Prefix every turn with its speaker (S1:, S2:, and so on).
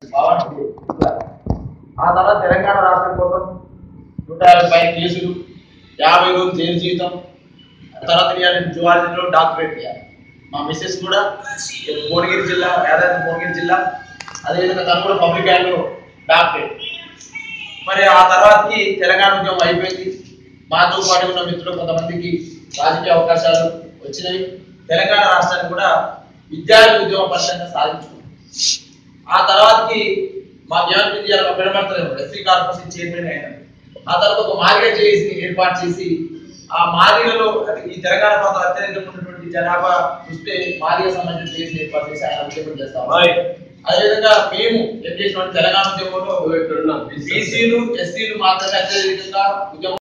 S1: బాగుంటుంది ఆ తర్వాత తెలంగాణ రాష్ట్రం కోసం నూట యాభై పైన కేసులు యాభై రోజులు జైలు జీవితం తర్వాత ఇవ్వాలి జువాలజీలో డాక్టరేట్ ఇవ్వాలి మా మిస్సెస్ కూడా భువనగిరి జిల్లా యాదాద్రి భువనగిరి జిల్లా అదేవిధంగా తను కూడా పబ్లిక్ హ్యాండ్లో డాక్టరేట్ మరి ఆ తర్వాతకి తెలంగాణ ఉద్యమం అయిపోయింది మాతో పాటు ఉన్న మిత్రులు కొంతమందికి రాజకీయ అవకాశాలు వచ్చినాయి తెలంగాణ రాష్ట్రాన్ని కూడా విద్యార్థి ఉద్యమ పరిషత్గా సాధించుకున్నాం ఆ తర్వాతకి మా జ్ఞాన విద్యాలు మా పెడమర్తలు ఎస్సీ కార్పొరేషన్ చైర్మన్ అయినారు ఆ తర్వాత ఒక మాదిగ చేసి ఏర్పాటు చేసి ఆ మాదిగలో అది ఈ తెలంగాణ ప్రాంతం అత్యధికంగా ఉన్నటువంటి జనాభా చూస్తే మాదిగ సంబంధించిన చేసి ఏర్పాటు చేసి ఆయన ఉద్యమం చేస్తాం అదేవిధంగా మేము ఏం చేసినటువంటి తెలంగాణ ఉద్యమంలో బీసీలు ఎస్సీలు మాత్రమే అత్యధికంగా ఉద్యమం